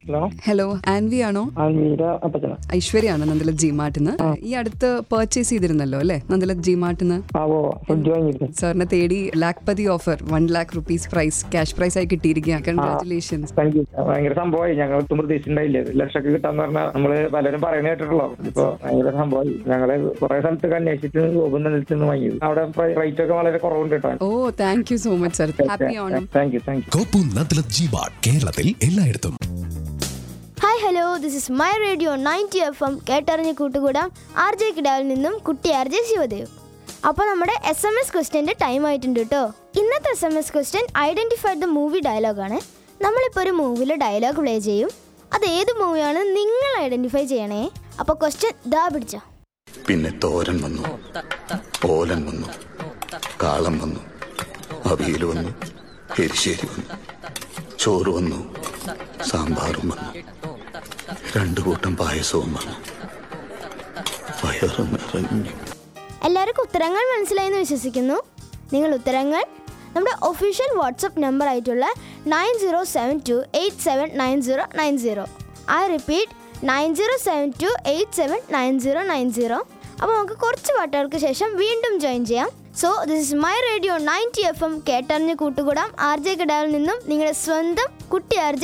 hello hello Aanvi ആണോ ആൻമീര അപ്പച്ചന ഐശ്വര്യാണ് നന്ദലത് G മാർട്ടിന്ന് ഈ അടുത്ത് പർച്ചേസ് ചെയ്തിരുന്നല്ലോ അല്ലേ നന്ദലത് ജി മാർട്ടിന്ന് ആവോ ഫ്രിഡ്ജ് വാങ്ങിയിരുന്നു സാറിനെ തേടി Lakhpati offer one lakh rupees prize cash prize ആയി കിട്ടിയിരിക്കുകയാണ് കൺഗ്രാറ്റുലേഷൻസ് താങ്ക് യു ഭയങ്കര സംഭവമായി ഞങ്ങൾ ഒട്ടും പ്രതീക്ഷിച്ചിട്ടുണ്ടായില്ലേ ഒരു ലക്ഷമൊക്കെ കിട്ടാന്ന് പറഞ്ഞാൽ നമ്മള് പലരും പറയുന്നത് കേട്ടിട്ടുള്ളൂ ഇപ്പൊ ഭയങ്കര സംഭവമായി ഞങ്ങള് കുറെ സ്ഥലത്തൊക്കെ അന്വേഷിച്ചിട്ട് ഗോപുന്ന നിന്ന് വാങ്ങിയത് അവിടെ റേറ്റ് ഒക്കെ വളരെ കുറവുണ്ട് കേട്ടോ oh thank you so much sir happy Onam thank you thank you കോപ്പു നദ്ലത് ജീബാഡ് കേരളത്തിൽ എല്ലായിടത്തും hi hello this is my radio ninety F M കേട്ടറിഞ്ഞ് കൂട്ടുകൂടാം ആർ ജെ കിടാവിൽ നിന്നും കുട്ടി ആർ ജെ ശിവദേവ് അപ്പോൾ നമ്മുടെ എസ് എം എസ് ക്വസ്റ്റ്യൻ്റെ ടൈം ആയിട്ടുണ്ട് കേട്ടോ ഇന്നത്തെ S M S question identified the movie ഡയലോഗാണ് നമ്മളിപ്പോൾ ഒരു മൂവിയിൽ ഡയലോഗ് പ്ലേ ചെയ്യും അത് ഏത് മൂവിയാണ് നിങ്ങൾ ഐഡൻറ്റിഫൈ ചെയ്യണേ അപ്പോൾ ക്വസ്റ്റ്യൻ ദാ പിടിച്ച പിന്നെ തോരൻ വന്നു ഓലൻ വന്നു കാളം വന്നു അവിയൽ വന്നു എരിശ്ശേരി വന്നു ചോറ് വന്നു സാമ്പാറും വന്നു രണ്ടു കൂട്ടം പായസവും വന്നു വയറ് നിറഞ്ഞു എല്ലാവർക്കും ഉത്തരങ്ങൾ മനസ്സിലായെന്ന് വിശ്വസിക്കുന്നു നിങ്ങൾ ഉത്തരങ്ങൾ നമ്മുടെ ഒഫീഷ്യൽ വാട്സപ്പ് നമ്പർ ആയിട്ടുള്ള nine zero seven two eight seven nine zero nine zero I repeat nine zero seven two eight seven nine zero nine zero അപ്പോൾ നമുക്ക് കുറച്ച് പാട്ടുകൾക്ക് ശേഷം വീണ്ടും ജോയിൻ ചെയ്യാം so this is my radio ninety F M കേട്ടറിഞ്ഞ് കൂട്ടുകൂടാം R J കിടാവിൽ നിന്നും നിങ്ങളുടെ സ്വന്തം കുട്ടി ആർ ജെ